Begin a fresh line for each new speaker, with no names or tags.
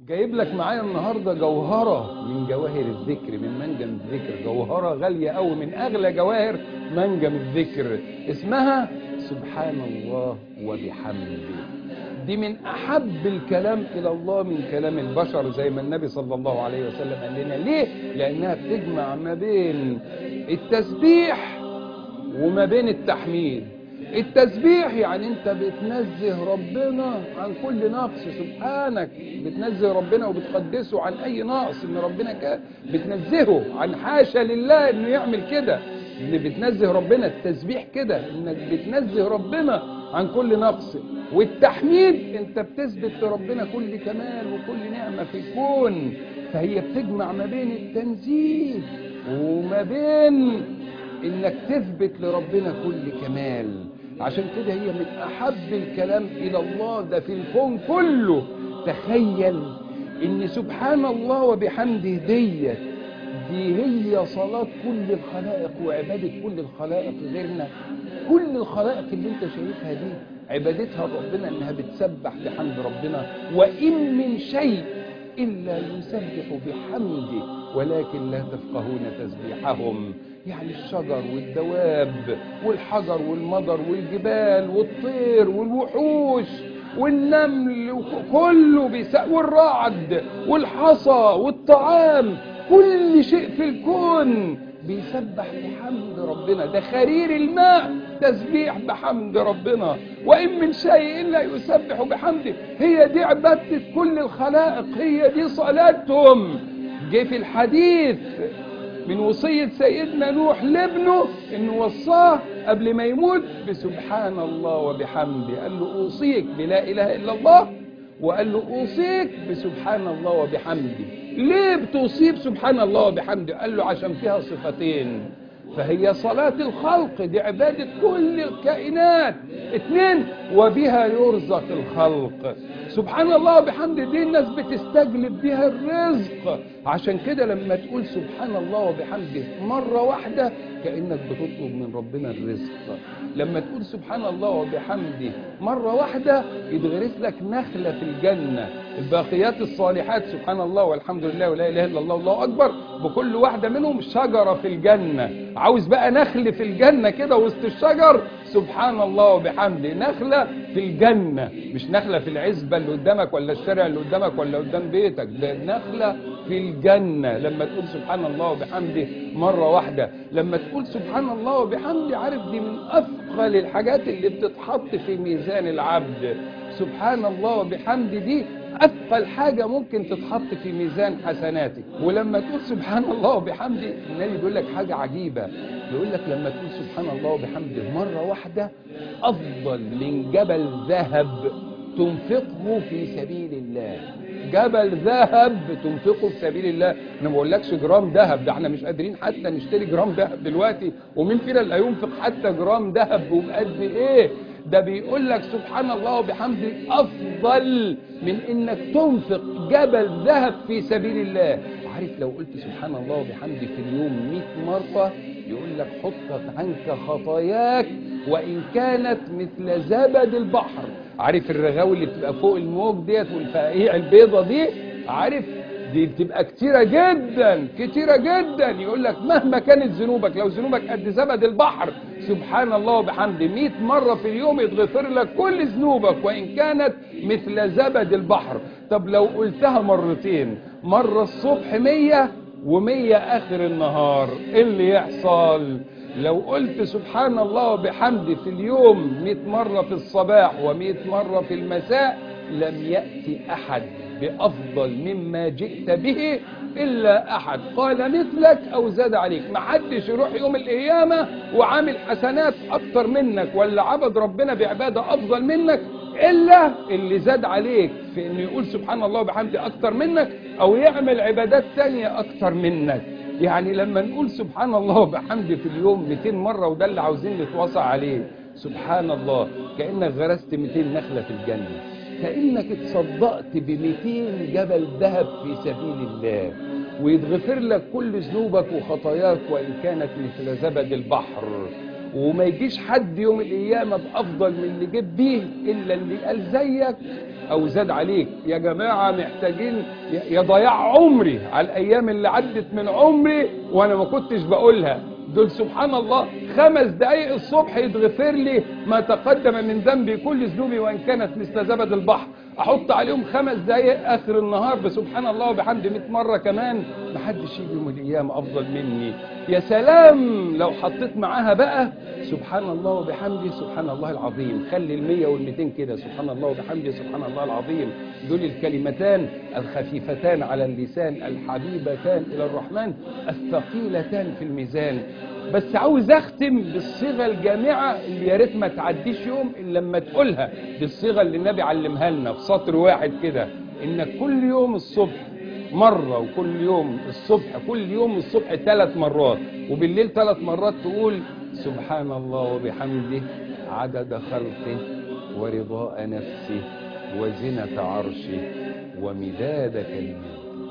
جايب لك معايا النهارده جوهره من جواهر الذكر من منجم الذكر جوهره غاليه قوي من اغلى جواهر منجم الذكر اسمها سبحان الله وبحمده دي من احب الكلام الى الله من كلام البشر زي ما النبي صلى الله عليه وسلم قال لنا ليه لانها بتجمع ما بين التسبيح وما بين التحميد التسبيح يعني انت بتنزه ربنا عن كل نقص سبحانك بتنزه ربنا وبتقدسه عن اي نقص ان ربنا كده بتنزهه عن حاشا لله انه يعمل كده اللي بتنزه ربنا التسبيح كده انك بتنزه ربنا عن كل نقص والتحميد انت بتثبت لربنا كل كمال وكل نعمة في الكون فهي بتجمع ما بين التنزيه وما بين انك تثبت لربنا كل كمال عشان كده هي من احب الكلام الى الله ده في الكون كله تخيل ان سبحان الله وبحمده ديت دي هي صلاة كل الخلائق وعبادة كل الخلائق غيرنا كل الخلائق اللي انت شايفها دي عبادتها ربنا انها بتسبح بحمد ربنا وان من شيء الا يسبح بحمده ولكن لا تفقهون تسبيحهم يعني الشجر والدواب والحجر والمطر والجبال والطير والوحوش والنمل كله بيس... والرعد والحصى والطعام كل شيء في الكون بيسبح بحمد ربنا ده خرير الماء تسبيح بحمد ربنا وإن من شيء إلا يسبح بحمده هي دي عبادة كل الخلائق هي دي صلاتهم جه في الحديث من وصية سيدنا نوح لابنه انه وصاه قبل ما يموت بسبحان الله وبحمده قال له اوصيك بلا اله الا الله وقال له اوصيك بسبحان الله وبحمده ليه بتوصيه بسبحان الله وبحمده قال له عشان فيها صفتين فهي صلاة الخلق دي عبادة كل الكائنات اثنين وبها يرزق الخلق سبحان الله وبحمده دي الناس بتستجلب بها الرزق عشان كده لما تقول سبحان الله وبحمده مرة واحدة كأنك بتطلب من ربنا الرزق لما تقول سبحان الله وبحمده مرة واحدة يتغرس لك نخلة في الجنة الباقيات الصالحات سبحان الله والحمد لله ولا إله إلا الله الله أكبر بكل واحدة منهم شجرة في الجنة عاوز بقى نخل في الجنة كده وسط الشجر سبحان الله وبحمده نخلة في الجنة مش نخلة في العزبة اللي قدامك ولا الشارع اللي قدامك ولا قدام بيتك ده نخلة في الجنة لما تقول سبحان الله وبحمده مرة واحدة لما تقول سبحان الله وبحمده عارف دي من أثقل الحاجات اللي بتتحط في ميزان العبد سبحان الله وبحمده دي أثقل حاجة ممكن تتحط في ميزان حسناتك ولما تقول سبحان الله وبحمده النبي بيقول لك حاجة عجيبة بيقول لك لما تقول سبحان الله وبحمده مرة واحدة أفضل من جبل ذهب تنفقه في سبيل الله جبل ذهب تنفقه في سبيل الله انا ما بقولكش جرام ذهب ده احنا مش قادرين حتى نشتري جرام ذهب دلوقتي ومين فينا اللي هينفق حتى جرام ذهب وبقد ايه ده بيقول لك سبحان الله وبحمده افضل من انك تنفق جبل ذهب في سبيل الله عارف لو قلت سبحان الله وبحمده في اليوم 100 مرة يقول لك حطت عنك خطاياك وإن كانت مثل زبد البحر عارف الرغاوي اللي بتبقى فوق الموج ديت والفقاقيع البيضة دي عارف دي بتبقى كتيرة جدا كتيرة جدا يقول لك مهما كانت ذنوبك لو ذنوبك قد زبد البحر سبحان الله وبحمده 100 مرة في اليوم يتغفر لك كل ذنوبك وإن كانت مثل زبد البحر طب لو قلتها مرتين مرة الصبح 100 و100 آخر النهار إيه اللي يحصل لو قلت سبحان الله وبحمده في اليوم 100 مرة في الصباح و100 مرة في المساء لم يأتي أحد بأفضل مما جئت به إلا أحد قال مثلك أو زاد عليك ما حدش يروح يوم القيامة وعامل حسنات أكتر منك ولا عبد ربنا بعبادة أفضل منك إلا اللي زاد عليك في إنه يقول سبحان الله وبحمده أكتر منك أو يعمل عبادات تانية أكتر منك يعني لما نقول سبحان الله وبحمده في اليوم 200 مرة وده اللي عاوزين نتواصل عليه سبحان الله كأنك غرست 200 نخلة في الجنة كأنك اتصدقت ب 200 جبل ذهب في سبيل الله ويتغفر لك كل ذنوبك وخطاياك وإن كانت مثل زبد البحر وما يجيش حد يوم القيامة بأفضل من اللي جيت بيه إلا اللي قال زيك أو زاد عليك يا جماعة محتاجين يا ضياع عمري على الأيام اللي عدت من عمري وأنا ما كنتش بقولها دول سبحان الله خمس دقايق الصبح يتغفر لي ما تقدم من ذنبي كل ذنوبي وإن كانت مثل زبد البحر احط عليهم خمس دقايق اخر النهار بسبحان الله وبحمد 100 مره كمان محدش يجي يوم القيامه افضل مني يا سلام لو حطيت معاها بقى سبحان الله وبحمده سبحان الله العظيم خلي ال100 وال200 كده سبحان الله وبحمده سبحان الله العظيم دول الكلمتان الخفيفتان على اللسان الحبيبتان الى الرحمن الثقيلتان في الميزان بس عاوز اختم بالصيغه الجامعه اللي يا ريت ما تعديش يوم الا لما تقولها بالصيغه اللي النبي علمها لنا في سطر واحد كده انك كل يوم الصبح مرة وكل يوم الصبح كل يوم الصبح ثلاث مرات وبالليل ثلاث مرات تقول سبحان الله وبحمده عدد خلقه ورضاء نفسه وزنة عرشه ومداد كلماته